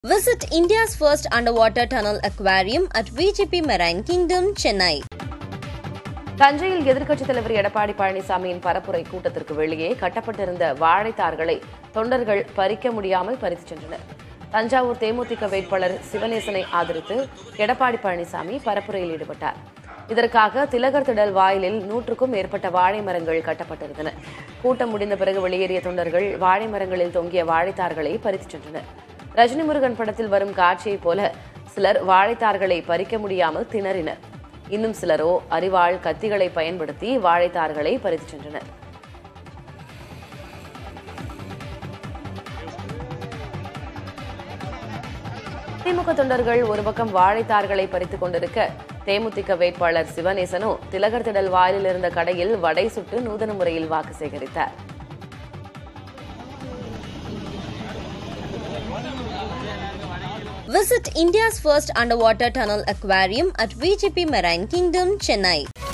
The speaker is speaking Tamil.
Visit India's first underwater tunnel aquarium at VGP Marine Kingdom, Chennai. தஞ்சையில் எதிர்க்கட்சித் தலைவர் எடப்பாடி பழனிசாமியின் பரப்புரை கூட்டத்திற்கு வெளியே கட்டப்பட்டிருந்த வாழைத்தார்களை தொண்டர்கள் பறிக்க முடியாமல் பறித்துச் சென்றனர் தஞ்சாவூர் தேமுதிக வேட்பாளர் சிவநேசனை ஆதரித்து எடப்பாடி பழனிசாமி பரப்புரையில் ஈடுபட்டார் இதற்காக திலகர் திடல் வாயிலில் நூற்றுக்கும் மேற்பட்ட வாழை மரங்கள் கட்டப்பட்டிருந்தன கூட்டம் முடிந்த பிறகு வெளியேறிய தொண்டர்கள் வாழை மரங்களில் தொங்கிய வாழைத்தார்களை பறித்துச் சென்றனர் ரஜினி முருகன் படத்தில் வரும் காட்சியைப் போல சிலர் வாழைத்தார்களை பறிக்க முடியாமல் திணறினர் இன்னும் சிலரோ அரிவாள் கத்திகளை பயன்படுத்தி வாழைத்தார்களை பறித்துச் சென்றனர் திமுக தொண்டர்கள் ஒரு பக்கம் வாழைத்தார்களை பறித்துக் கொண்டிருக்க தேமுதிக வேட்பாளர் சிவநேசனோ திலகர் திடல் வாயிலில் இருந்த கடையில் வடை சுட்டு நூதன முறையில் வாக்கு சேகரித்தார் Visit India's first underwater tunnel aquarium at VGP Marine Kingdom, Chennai.